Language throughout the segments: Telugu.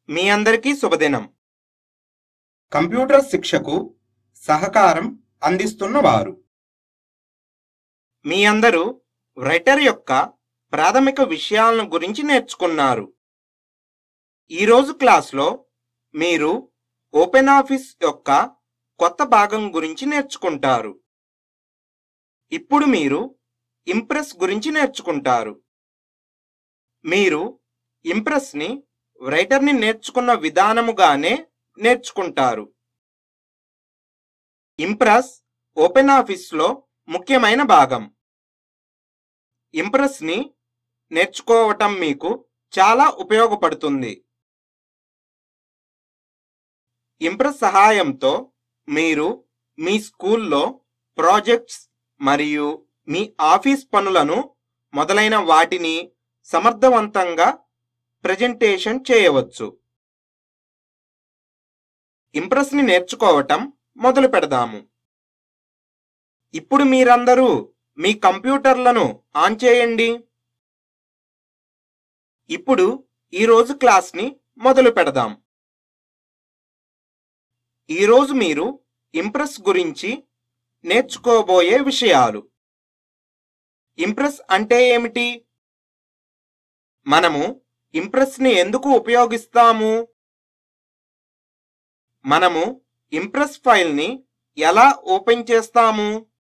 మీ అందరికీ శుభదినం కంప్యూటర్ శిక్షకు సహకారం అందిస్తున్నవారు మీ అందరూ రైటర్ యొక్క ప్రాథమిక విషయాలను గురించి నేర్చుకున్నారు ఈరోజు క్లాస్లో మీరు ఓపెన్ ఆఫీస్ యొక్క కొత్త భాగం గురించి నేర్చుకుంటారు ఇప్పుడు మీరు ఇంప్రెస్ గురించి నేర్చుకుంటారు మీరు ఇంప్రెస్ని రైటర్ని నేర్చుకున్న విధానముగానే నేర్చుకుంటారు ఇంప్రెస్ ఓపెన్ ఆఫీస్లో ముఖ్యమైన భాగం ఇంప్రెస్ని నేర్చుకోవటం మీకు చాలా ఉపయోగపడుతుంది ఇంప్రెస్ సహాయంతో మీరు మీ స్కూల్లో ప్రాజెక్ట్స్ మరియు మీ ఆఫీస్ పనులను మొదలైన వాటిని సమర్థవంతంగా ప్రజెంటేషన్ చేయవచ్చు ఇంప్రెస్ని నేర్చుకోవటం మొదలు పెడదాము ఇప్పుడు మీరందరూ మీ కంప్యూటర్లను ఆన్ చేయండి ఇప్పుడు ఈరోజు క్లాస్ని మొదలు పెడదాం ఈరోజు మీరు ఇంప్రెస్ గురించి నేర్చుకోబోయే విషయాలు ఇంప్రెస్ అంటే ఏమిటి మనము ఇంప్రెస్ని ఎందుకు ఉపయోగిస్తాము మనము ఇంప్రెస్ ఫైల్ని ఎలా ఓపెన్ చేస్తాము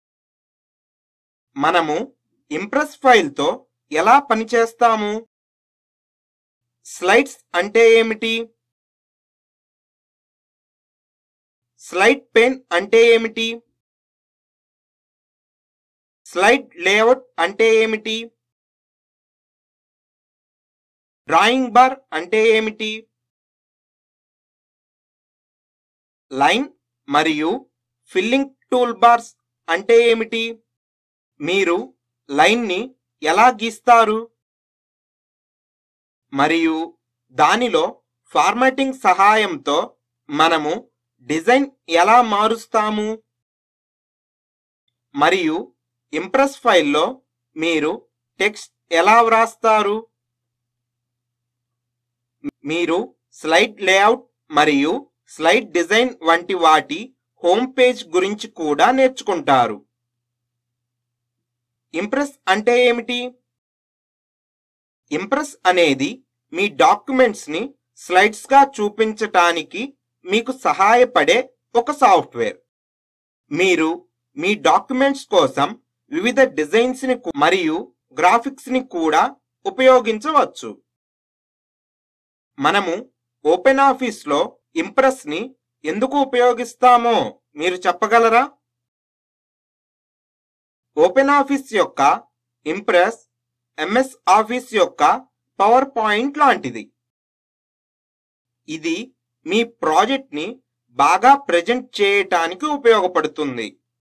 మనము ఇంప్రెస్ ఫైల్తో ఎలా పనిచేస్తాము స్లైడ్స్ అంటే ఏమిటి స్లైడ్ పెన్ అంటే ఏమిటి స్లైడ్ లేఅవుట్ అంటే ఏమిటి డ్రాయింగ్ బార్ అంటే ఏమిటి లైన్ మరియు ఫిల్లింగ్ టూల్ బార్స్ అంటే ఏమిటి మీరు లైన్ని ఎలా గీస్తారు మరియు దానిలో ఫార్మాటింగ్ సహాయంతో మనము డిజైన్ ఎలా మారుస్తాము మరియు ఇంప్రెస్ ఫైల్లో మీరు టెక్స్ట్ ఎలా వ్రాస్తారు మీరు స్లైడ్ లేఅవుట్ మరియు స్లైడ్ డిజైన్ వంటి వాటి హోమ్ పేజ్ గురించి కూడా నేర్చుకుంటారు ఇంప్రెస్ అంటే ఏమిటి ఇంప్రెస్ అనేది మీ డాక్యుమెంట్స్ ని స్లైడ్స్ గా చూపించటానికి మీకు సహాయపడే ఒక సాఫ్ట్వేర్ మీరు మీ డాక్యుమెంట్స్ కోసం వివిధ డిజైన్స్ ని కు- మరియు గ్రాఫిక్స్ ని కూడా ఉపయోగించవచ్చు మనము ఓపెన్ ఆఫీస్ లో ఇంప్రెస్ ని ఎందుకు ఉపయోగిస్తామో మీరు చెప్పగలరా ఓపెన్ ఆఫీస్ యొక్క ఇంప్రెస్ ఎంఎస్ ఆఫీస్ యొక్క పవర్ పాయింట్ లాంటిది ఇది మీ ప్రాజెక్ట్ ని బాగా ప్రజెంట్ చేయటానికి ఉపయోగపడుతుంది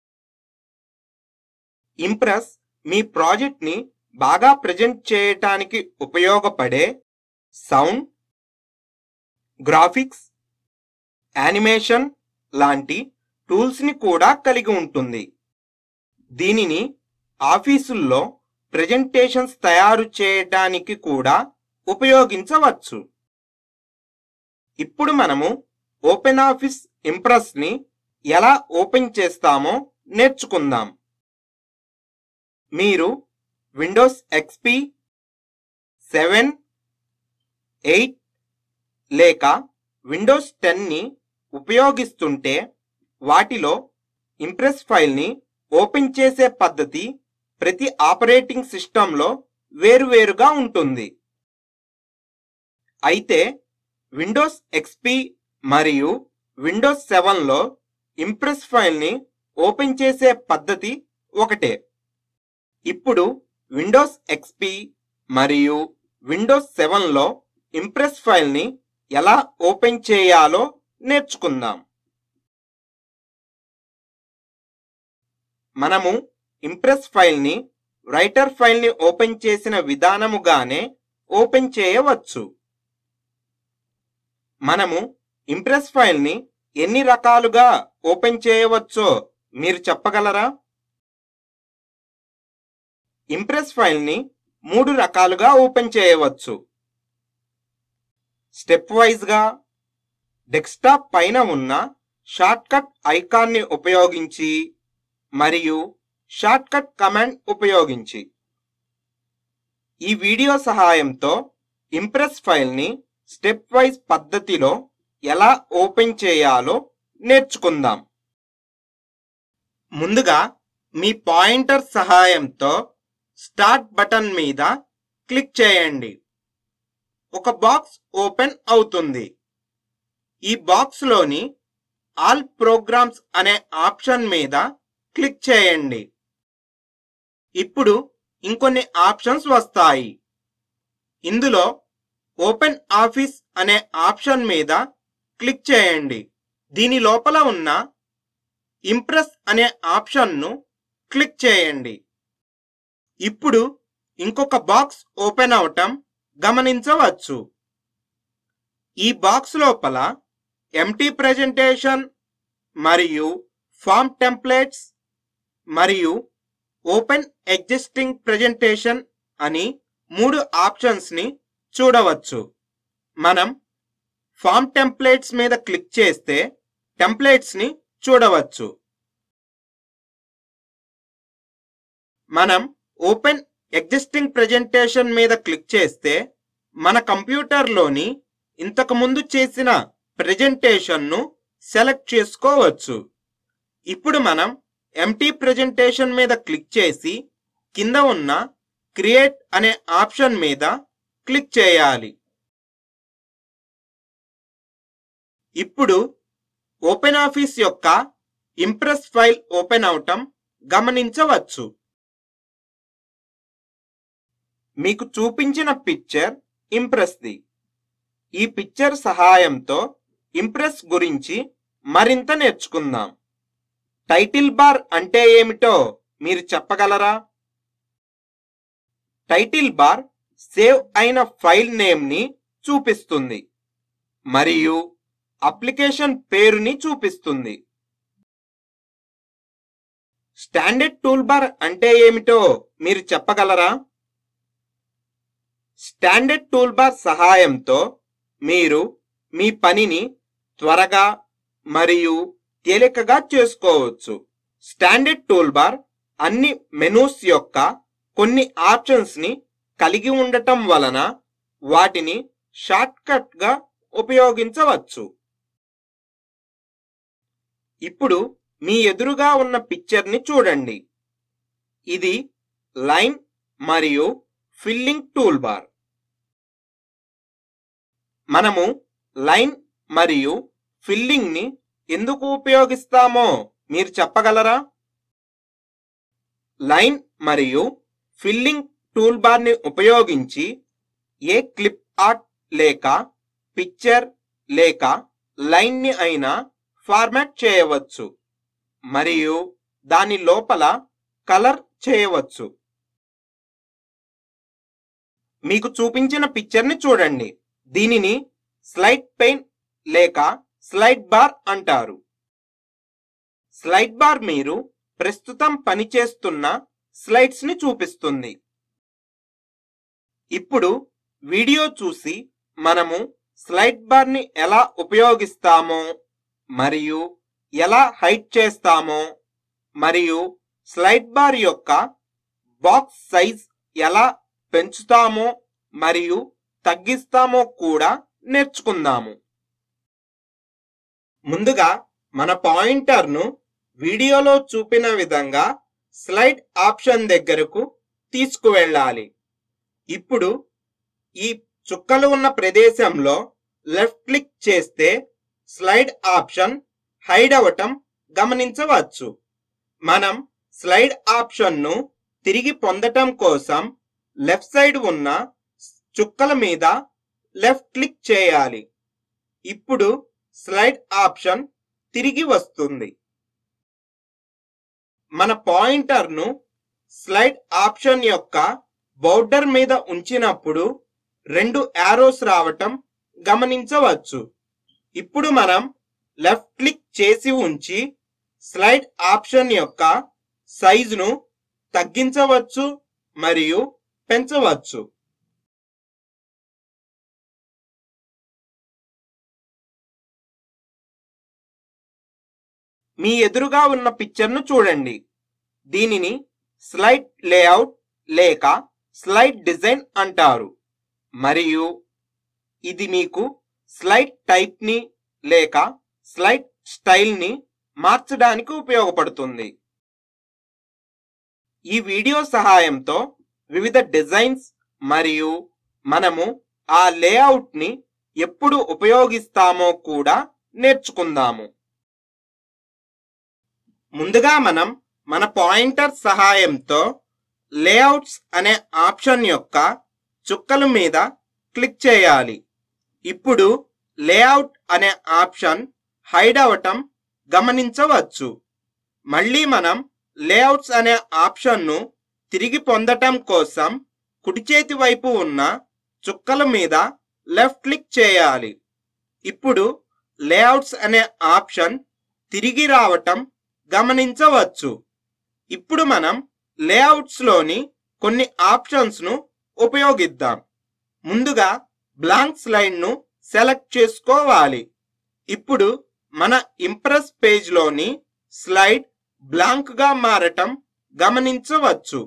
ఇంప్రెస్ మీ ప్రాజెక్ట్ ని బాగా ప్రజెంట్ చేయటానికి ఉపయోగపడే సౌండ్ గ్రాఫిక్స్ యానిమేషన్ లాంటి టూల్స్ ని కూడా కలిగి ఉంటుంది దీనిని ఆఫీసుల్లో ప్రెజెంటేషన్స్ తయారు చేయటానికి కూడా ఉపయోగించవచ్చు ఇప్పుడు మనము ఓపెన్ ఆఫీస్ ఇంప్రెస్ ని ఎలా ఓపెన్ చేస్తామో నేర్చుకుందాం మీరు విండోస్ ఎక్స్పి సెవెన్ ఎయిట్ లేక విండోస్ టెన్ని ఉపయోగిస్తుంటే వాటిలో ఇంప్రెస్ ఫైల్ని ఓపెన్ చేసే పద్ధతి ప్రతి ఆపరేటింగ్ సిస్టంలో వేరువేరుగా ఉంటుంది అయితే విండోస్ ఎక్స్పి మరియు విండోస్ సెవెన్లో ఇంప్రెస్ ఫైల్ని ఓపెన్ చేసే పద్ధతి ఒకటే ఇప్పుడు విండోస్ ఎక్స్పి మరియు విండోస్ సెవెన్లో ఇంప్రెస్ ఫైల్ని ఎలా ఓపెన్ చేయాలో నేర్చుకుందాం మనము ఇంప్రెస్ ఫైల్ని రైటర్ ఫైల్ని ఓపెన్ చేసిన విధానముగానే ఓపెన్ చేయవచ్చు మనము ఇంప్రెస్ ఫైల్ని ఎన్ని రకాలుగా ఓపెన్ చేయవచ్చో మీరు చెప్పగలరా ఇంప్రెస్ ఫైల్ని మూడు రకాలుగా ఓపెన్ చేయవచ్చు స్టెప్ వైజ్గా డెస్క్టాప్ పైన ఉన్న షార్ట్కట్ ఐకాన్ని ఉపయోగించి మరియు షార్ట్కట్ కమాండ్ ఉపయోగించి ఈ వీడియో సహాయంతో ఇంప్రెస్ ఫైల్ని స్టెప్ వైజ్ పద్ధతిలో ఎలా ఓపెన్ చేయాలో నేర్చుకుందాం ముందుగా మీ పాయింటర్ సహాయంతో స్టార్ట్ బటన్ మీద క్లిక్ చేయండి ఒక బాక్స్ ఓపెన్ అవుతుంది ఈ బాక్స్లోని ఆల్ ప్రోగ్రామ్స్ అనే ఆప్షన్ మీద క్లిక్ చేయండి ఇప్పుడు ఇంకొన్ని ఆప్షన్స్ వస్తాయి ఇందులో ఓపెన్ ఆఫీస్ అనే ఆప్షన్ మీద క్లిక్ చేయండి దీని లోపల ఉన్న ఇంప్రెస్ అనే ఆప్షన్ను క్లిక్ చేయండి ఇప్పుడు ఇంకొక బాక్స్ ఓపెన్ అవటం గమనించవచ్చు ఈ బాక్స్ లోపల ఎంటీ ప్రెజెంటేషన్ మరియు ఫామ్ టెంప్లెట్స్ మరియు ఓపెన్ ఎగ్జిస్టింగ్ ప్రెజెంటేషన్ అని మూడు ఆప్షన్స్ ని చూడవచ్చు మనం ఫామ్ టెంప్లెట్స్ మీద క్లిక్ చేస్తే టెంప్లెట్స్ ని చూడవచ్చు మనం ఓపెన్ ఎగ్జిస్టింగ్ ప్రెజెంటేషన్ మీద క్లిక్ చేస్తే మన కంప్యూటర్లోని ఇంతకు ముందు చేసిన ప్రెజెంటేషన్ను సెలెక్ట్ చేసుకోవచ్చు ఇప్పుడు మనం ఎంటీ ప్రెజెంటేషన్ మీద క్లిక్ చేసి కింద ఉన్న క్రియేట్ అనే ఆప్షన్ మీద క్లిక్ చేయాలి ఇప్పుడు ఓపెన్ ఆఫీస్ యొక్క ఇంప్రెస్ ఫైల్ ఓపెన్ అవటం గమనించవచ్చు మీకు చూపించిన పిక్చర్ ఇంప్రెస్ది ఈ పిక్చర్ సహాయంతో ఇంప్రెస్ గురించి మరింత నేర్చుకుందాం టైటిల్ బార్ అంటే ఏమిటో మీరు చెప్పగలరా టైటిల్ బార్ సేవ్ అయిన ఫైల్ నేమ్ని చూపిస్తుంది మరియు అప్లికేషన్ పేరుని చూపిస్తుంది స్టాండర్డ్ టూల్ బార్ అంటే ఏమిటో మీరు చెప్పగలరా స్టాండర్డ్ టూల్ బార్ సహాయంతో మీరు మీ పనిని త్వరగా మరియు తేలికగా చేసుకోవచ్చు స్టాండర్డ్ టూల్ బార్ అన్ని మెనూస్ యొక్క కొన్ని ఆప్షన్స్ ని కలిగి ఉండటం వలన వాటిని షార్ట్కట్ గా ఉపయోగించవచ్చు ఇప్పుడు మీ ఎదురుగా ఉన్న పిక్చర్ ని చూడండి ఇది లైన్ మరియు ఫిల్లింగ్ టూల్ బార్ మనము లైన్ మరియు ఫిల్లింగ్ ని ఎందుకు ఉపయోగిస్తామో మీరు చెప్పగలరా లైన్ మరియు ఫిల్లింగ్ టూల్ బార్ ని ఉపయోగించి ఏ క్లిప్ ఆర్ట్ లేక పిక్చర్ లేక లైన్ ని అయినా ఫార్మాట్ చేయవచ్చు మరియు దాని లోపల కలర్ చేయవచ్చు మీకు చూపించిన పిక్చర్ ని చూడండి దీనిని స్లైడ్ పెయిన్ లేక స్లైడ్ బార్ అంటారు స్లైడ్ బార్ మీరు ప్రస్తుతం పనిచేస్తున్న స్లైడ్స్ ని చూపిస్తుంది ఇప్పుడు వీడియో చూసి మనము స్లైడ్ బార్ ని ఎలా ఉపయోగిస్తామో మరియు ఎలా హైడ్ చేస్తామో మరియు స్లైడ్ బార్ యొక్క బాక్స్ సైజ్ ఎలా పెంచుతామో మరియు తగ్గిస్తామో కూడా నేర్చుకుందాము ముందుగా మన పాయింటర్ను వీడియోలో చూపిన విధంగా స్లైడ్ ఆప్షన్ దగ్గరకు తీసుకువెళ్ళాలి ఇప్పుడు ఈ చుక్కలు ఉన్న ప్రదేశంలో లెఫ్ట్ క్లిక్ చేస్తే స్లైడ్ ఆప్షన్ హైడ్ అవటం గమనించవచ్చు మనం స్లైడ్ ఆప్షన్ను తిరిగి పొందటం కోసం లెఫ్ట్ సైడ్ ఉన్న చుక్కల మీద లెఫ్ట్ క్లిక్ చేయాలి ఇప్పుడు స్లైడ్ ఆప్షన్ తిరిగి వస్తుంది మన పాయింటర్ను స్లైడ్ ఆప్షన్ యొక్క బౌర్డర్ మీద ఉంచినప్పుడు రెండు యారోస్ రావటం గమనించవచ్చు ఇప్పుడు మనం లెఫ్ట్ క్లిక్ చేసి ఉంచి స్లైడ్ ఆప్షన్ యొక్క సైజును తగ్గించవచ్చు మరియు పెంచవచ్చు మీ ఎదురుగా ఉన్న పిక్చర్ను చూడండి దీనిని స్లైడ్ లేఅవుట్ లేక స్లైడ్ డిజైన్ అంటారు మరియు ఇది మీకు స్లైడ్ టైప్ని లేక స్లైడ్ స్టైల్ని మార్చడానికి ఉపయోగపడుతుంది ఈ వీడియో సహాయంతో వివిధ డిజైన్స్ మరియు మనము ఆ లేఅవుట్ని ఎప్పుడు ఉపయోగిస్తామో కూడా నేర్చుకుందాము ముందుగా మనం మన పాయింటర్ సహాయంతో లేఅవుట్స్ అనే ఆప్షన్ యొక్క చుక్కల మీద క్లిక్ చేయాలి ఇప్పుడు లేఅవుట్ అనే ఆప్షన్ హైడ్ అవటం గమనించవచ్చు మళ్ళీ మనం లేఅవుట్స్ అనే ఆప్షన్ను తిరిగి పొందటం కోసం కుడి చేతి వైపు ఉన్న చుక్కల మీద లెఫ్ట్ క్లిక్ చేయాలి ఇప్పుడు లేఅవుట్స్ అనే ఆప్షన్ తిరిగి రావటం గమనించవచ్చు ఇప్పుడు మనం లేఅవుట్స్ లోని కొన్ని ఆప్షన్స్ ను ఉపయోగిద్దాం ముందుగా బ్లాంక్ స్లైడ్ ను సెలెక్ట్ చేసుకోవాలి ఇప్పుడు మన ఇంప్రెస్ పేజ్ లోని స్లైడ్ బ్లాంక్ గా మారటం గమనించవచ్చు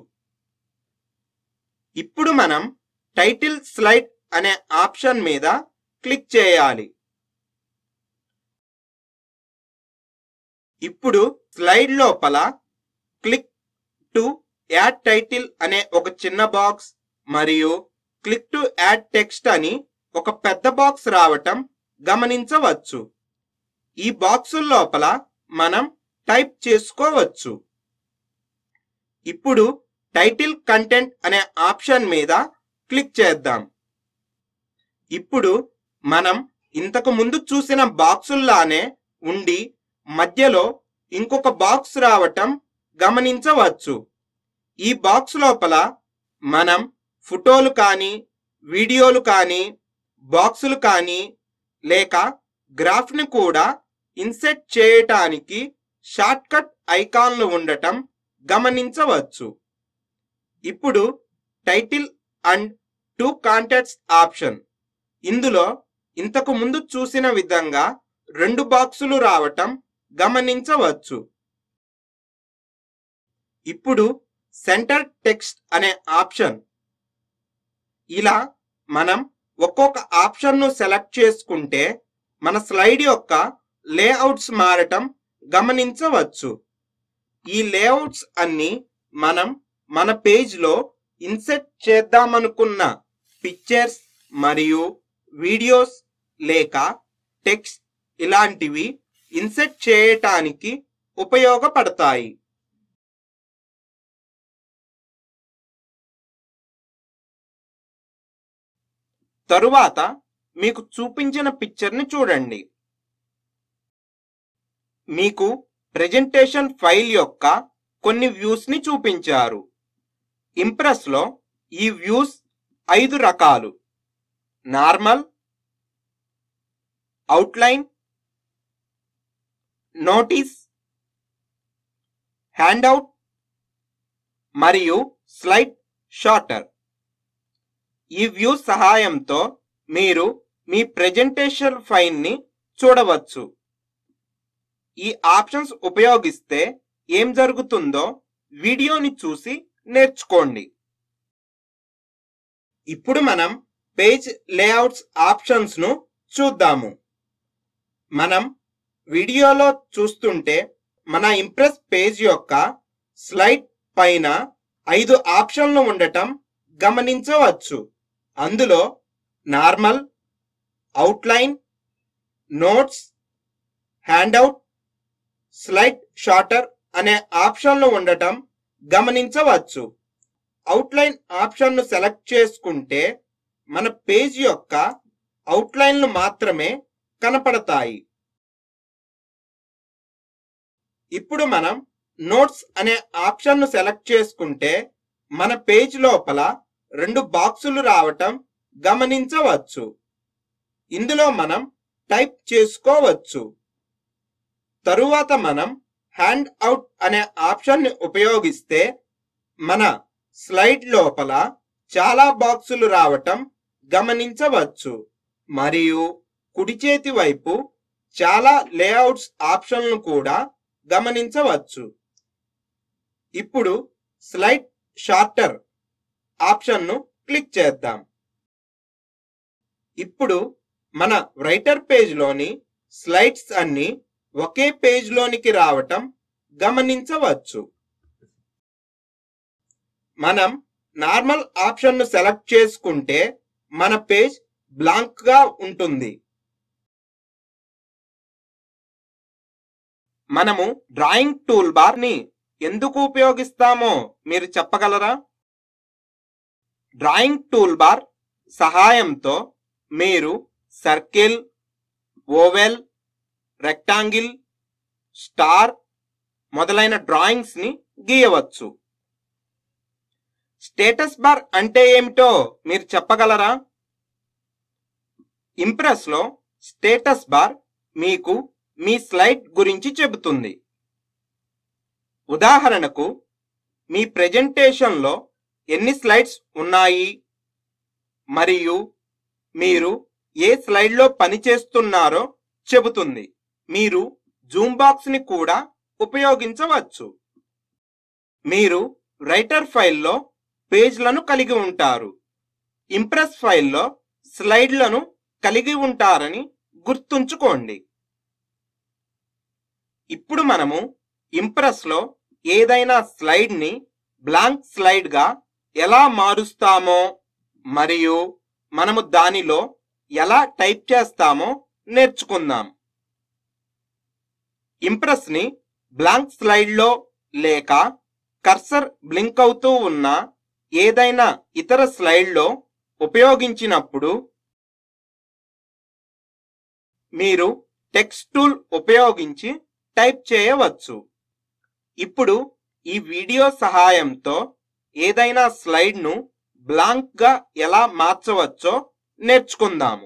ఇప్పుడు మనం టైటిల్ స్లైడ్ అనే ఆప్షన్ మీద క్లిక్ చేయాలి ఇప్పుడు స్లైడ్ లోపల క్లిక్ టు యాడ్ టైటిల్ అనే ఒక చిన్న బాక్స్ మరియు క్లిక్ టు యాడ్ టెక్స్ట్ అని ఒక పెద్ద బాక్స్ రావటం గమనించవచ్చు ఈ బాక్సుల లోపల మనం టైప్ చేసుకోవచ్చు ఇప్పుడు టైటిల్ కంటెంట్ అనే ఆప్షన్ మీద క్లిక్ చేద్దాం ఇప్పుడు మనం ఇంతకు ముందు చూసిన బాక్సుల్లానే ఉండి మధ్యలో ఇంకొక బాక్స్ రావటం గమనించవచ్చు ఈ బాక్స్ లోపల మనం ఫోటోలు కానీ వీడియోలు కానీ బాక్సులు కానీ లేక గ్రాఫ్ని కూడా ఇన్సెట్ చేయటానికి షార్ట్కట్ ఐకాన్లు ఉండటం గమనించవచ్చు ఇప్పుడు title and two contacts option ఇందులో ఇంతకు ముందు చూసిన విధంగా రెండు బాక్సులు రావటం గమనించవచ్చు ఇప్పుడు సెంటర్ టెక్స్ట్ అనే ఆప్షన్ ఇలా మనం ఒక్కొక్క ఆప్షన్ను సెలెక్ట్ చేసుకుంటే మన స్లైడ్ యొక్క లేఅవుట్స్ మారటం గమనించవచ్చు ఈ లేఅవుట్స్ అన్ని మనం మన పేజ్లో ఇన్సెట్ చేద్దామనుకున్న పిక్చర్స్ మరియు వీడియోస్ లేక టెక్స్ట్ ఇలాంటివి ఇన్సెట్ చేయటానికి ఉపయోగపడతాయి తరువాత మీకు చూపించిన పిక్చర్ని చూడండి మీకు ప్రెజెంటేషన్ ఫైల్ యొక్క కొన్ని వ్యూస్ ని చూపించారు ఇంప్రెస్ లో ఈ వ్యూస్ ఐదు రకాలు నార్మల్ అవుట్లైన్ నోటీస్ హ్యాండ్అవుట్ మరియు స్లైడ్ షార్టర్ ఈ వ్యూ సహాయంతో మీరు మీ ప్రెజెంటేషన్ ఫైల్ని చూడవచ్చు ఈ ఆప్షన్స్ ఉపయోగిస్తే ఏం జరుగుతుందో వీడియోని చూసి నేర్చుకోండి ఇప్పుడు మనం పేజ్ లేఅవుట్స్ ఆప్షన్స్ ను చూద్దాము మనం వీడియోలో చూస్తుంటే మన ఇంప్రెస్ పేజ్ యొక్క స్లైడ్ పైన ఐదు ఆప్షన్లు ఉండటం గమనించవచ్చు అందులో normal outline notes handout slide sorter అనే ఆప్షన్లు ఉండటం గమనించవచ్చు అవుట్లైన్ ఆప్షన్ను సెలెక్ట్ చేసుకుంటే మన పేజ్ యొక్క అవుట్లైన్లు మాత్రమే కనపడతాయి ఇప్పుడు మనం నోట్స్ అనే ఆప్షన్ను సెలెక్ట్ చేసుకుంటే మన పేజ్ లోపల రెండు బాక్సులు రావటం గమనించవచ్చు ఇందులో మనం టైప్ చేసుకోవచ్చు తరువాత మనం హ్యాండ్ అవుట్ అనే ఆప్షన్ని ఉపయోగిస్తే మన స్లైడ్ లోపల చాలా బాక్సులు రావటం గమనించవచ్చు మరియు కుడి చేతి వైపు చాలా లేఅవుట్స్ ఆప్షన్లు కూడా గమనించవచ్చు ఇప్పుడు స్లైడ్ షార్టర్ ఆప్షన్ను క్లిక్ చేద్దాం ఇప్పుడు మన రైటర్ పేజ్లోని స్లైడ్స్ అన్ని ఒకే పేజ్లోనికి రావటం గమనించవచ్చు మనం నార్మల్ ఆప్షన్ను సెలెక్ట్ చేసుకుంటే మన పేజ్ బ్లాంక్ గా ఉంటుంది మనము డ్రాయింగ్ టూల్ బార్ ని ఎందుకు ఉపయోగిస్తామో మీరు చెప్పగలరా డ్రాయింగ్ టూల్ బార్ సహాయంతో మీరు సర్కిల్ ఓవెల్ రెక్టాంగిల్ స్టార్ మొదలైన డ్రాయింగ్స్ ని గీయవచ్చు స్టేటస్ బార్ అంటే ఏమిటో మీరు చెప్పగలరా ఇంప్రెస్ లో స్టేటస్ బార్ మీకు మీ స్లైడ్ గురించి చెబుతుంది ఉదాహరణకు మీ ప్రెజెంటేషన్లో ఎన్ని స్లైడ్స్ ఉన్నాయి మరియు మీరు ఏ స్లైడ్లో పనిచేస్తున్నారో చెబుతుంది మీరు జూమ్ బాక్స్ ని కూడా ఉపయోగించవచ్చు మీరు రైటర్ ఫైల్లో పేజ్లను కలిగి ఉంటారు ఇంప్రెస్ ఫైల్లో స్లైడ్లను కలిగి ఉంటారని గుర్తుంచుకోండి ఇప్పుడు మనము ఇంప్రెస్లో ఏదైనా స్లైడ్ని బ్లాంక్ స్లైడ్గా ఎలా మారుస్తామో మరియు మనము దానిలో ఎలా టైప్ చేస్తామో నేర్చుకుందాం ఇంప్రెస్ని బ్లాంక్ స్లైడ్లో లేక కర్సర్ బ్లింక్ అవుతూ ఉన్న ఏదైనా ఇతర స్లైడ్లో ఉపయోగించినప్పుడు మీరు టెక్స్ట్ టూల్ ఉపయోగించి టైప్ చేయవచ్చు ఇప్పుడు ఈ వీడియో సహాయంతో ఏదైనా స్లైడ్ను బ్లాంక్గా ఎలా మార్చవచ్చో నేర్చుకుందాము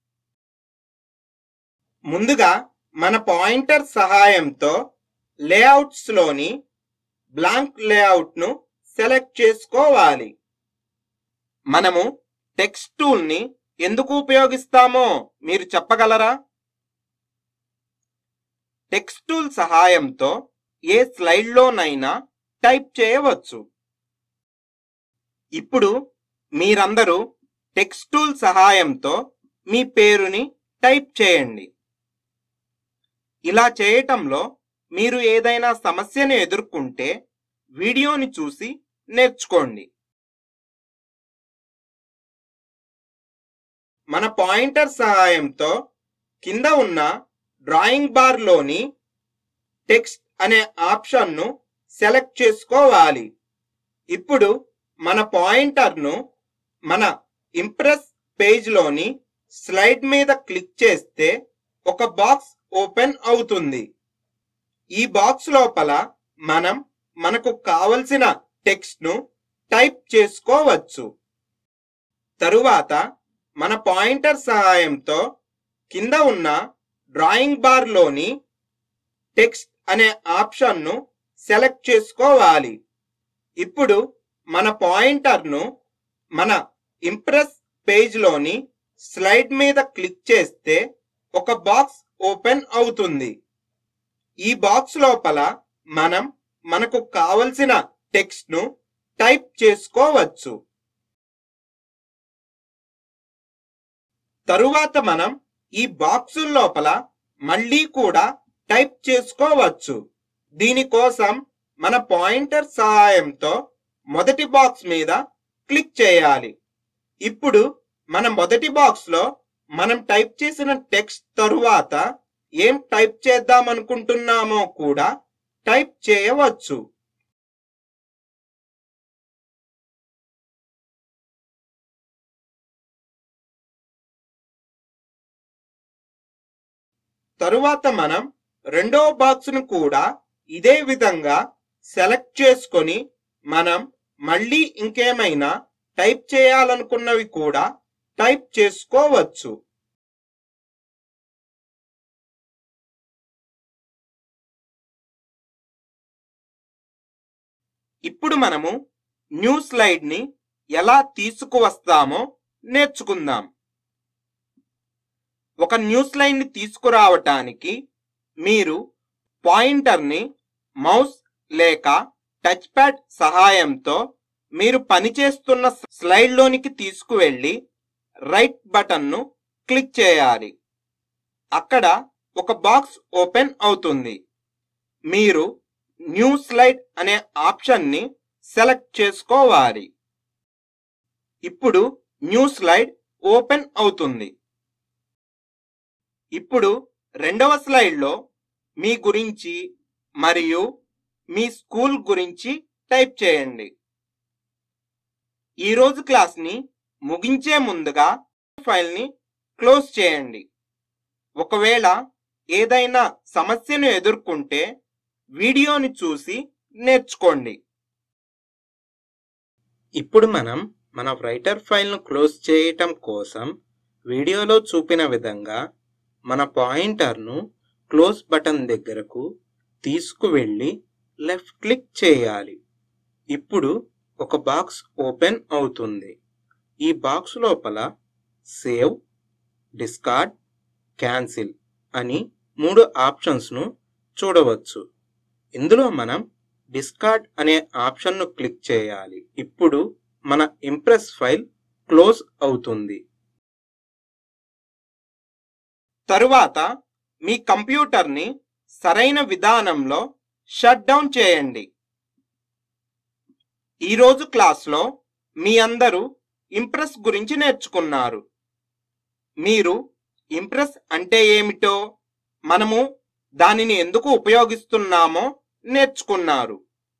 ముందుగా మన పాయింటర్ సహాయంతో లేఅవుట్స్లోని బ్లాంక్ లేఅవుట్ను సెలెక్ట్ చేసుకోవాలి మనము టెక్స్ట్ టూల్ని ఎందుకు ఉపయోగిస్తామో మీరు చెప్పగలరా టెక్స్ట్ టూల్ సహాయంతో ఏ స్లైడ్లోనైనా టైప్ చేయవచ్చు ఇప్పుడు మీరందరూ టెక్స్ట్ టూల్ సహాయంతో మీ పేరుని టైప్ చేయండి ఇలా చేయటంలో మీరు ఏదైనా సమస్యను ఎదుర్కొంటే వీడియోని చూసి నేర్చుకోండి మన పాయింటర్ సహాయంతో కింద ఉన్న డ్రాయింగ్ బార్లోని టెక్స్ట్ అనే ఆప్షన్ను సెలెక్ట్ చేసుకోవాలి ఇప్పుడు మన పాయింటర్ను మన ఇంప్రెస్ పేజ్లోని స్లైడ్ మీద క్లిక్ చేస్తే ఒక బాక్స్ ఓపెన్ అవుతుంది ఈ బాక్స్ లోపల మనం మనకు కావలసిన టెక్స్ట్ను టైప్ చేసుకోవచ్చు తరువాత మన పాయింటర్ సహాయంతో కింద ఉన్న డ్రాయింగ్ బార్లోని టెక్స్ట్ అనే ఆప్షన్ను సెలెక్ట్ చేసుకోవాలి ఇప్పుడు మన పాయింటర్ను మన ఇంప్రెస్ పేజ్లోని స్లైడ్ మీద క్లిక్ చేస్తే ఒక బాక్స్ ఓపెన్ అవుతుంది ఈ బాక్స్ లోపల మనం మనకు కావలసిన టెక్స్ట్ను టైప్ చేసుకోవచ్చు తరువాత మనం ఈ బాక్సు లోపల మళ్ళీ కూడా టైప్ చేసుకోవచ్చు దీనికోసం మన పాయింటర్ సహాయంతో మొదటి బాక్స్ మీద క్లిక్ చేయాలి ఇప్పుడు మన మొదటి బాక్స్ లో మనం టైప్ చేసిన టెక్స్ట్ తరువాత ఏం టైప్ చేద్దాం అనుకుంటున్నామో కూడా టైప్ చేయవచ్చు తరువాత మనం రెండో బాక్స్ ను కూడా ఇదే విధంగా సెలెక్ట్ చేసుకొని మనం మళ్ళీ ఇంకేమైనా టైప్ చేయాలనుకున్నవి కూడా టైప్ చేసుకోవచ్చు ఇప్పుడు మనము న్యూ స్లైడ్ ని ఎలా తీసుకువస్తామో నేర్చుకుందాం ఒక న్యూ స్లైడ్ ని తీసుకురావటానికి మీరు పాయింటర్ని మౌస్ లేక టచ్ ప్యాడ్ సహాయంతో మీరు పనిచేస్తున్న స్లైడ్లోనికి తీసుకువెళ్ళి రైట్ బటన్ను క్లిక్ చేయాలి అక్కడ ఒక బాక్స్ ఓపెన్ అవుతుంది మీరు న్యూ స్లైడ్ అనే ఆప్షన్ని సెలెక్ట్ చేసుకోవాలి ఇప్పుడు న్యూ స్లైడ్ ఓపెన్ అవుతుంది ఇప్పుడు రెండవ స్లైడ్లో మీ గురించి మరియు మీ స్కూల్ గురించి టైప్ చేయండి ఈరోజు క్లాస్ని ముగించే ముందుగా ఫైల్ని క్లోజ్ చేయండి ఒకవేళ ఏదైనా సమస్యను ఎదుర్కొంటే వీడియోని చూసి నేర్చుకోండి ఇప్పుడు మనం మన రైటర్ ఫైల్ను క్లోజ్ చేయటం కోసం వీడియోలో చూపిన విధంగా మన పాయింటర్ను క్లోజ్ బటన్ దగ్గరకు తీసుకువెళ్ళి లెఫ్ట్ క్లిక్ చేయాలి ఇప్పుడు ఒక బాక్స్ ఓపెన్ అవుతుంది ఈ బాక్స్ లోపల సేవ్ డిస్కార్డ్ క్యాన్సిల్ అని మూడు ఆప్షన్స్ను చూడవచ్చు ఇందులో మనం డిస్కార్డ్ అనే ఆప్షన్ను క్లిక్ చేయాలి ఇప్పుడు మన ఇంప్రెస్ ఫైల్ క్లోజ్ అవుతుంది తరువాత మీ కంప్యూటర్ని సరైన విధానంలో షట్ డౌన్ చేయండి ఈరోజు క్లాస్లో మీ అందరూ ఇంప్రెస్ గురించి నేర్చుకున్నారు మీరు ఇంప్రెస్ అంటే ఏమిటో మనము దానిని ఎందుకు ఉపయోగిస్తున్నామో నేర్చుకున్నారు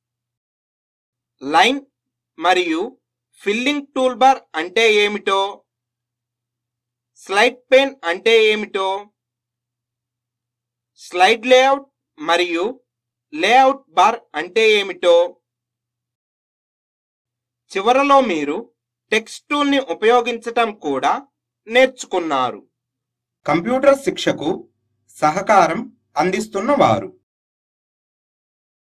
లైన్ మరియు ఫిల్లింగ్ టూల్ బార్ అంటే ఏమిటో స్లైడ్ పెన్ అంటే ఏమిటో స్లైడ్ లేఅవుట్ మరియు లేఅవుట్ బార్ అంటే ఏమిటో చివరలో మీరు టెక్స్ట్ టూల్ని ఉపయోగించటం కూడా నేర్చుకున్నారు కంప్యూటర్ శిక్షకు సహకారం అందిస్తున్న వారు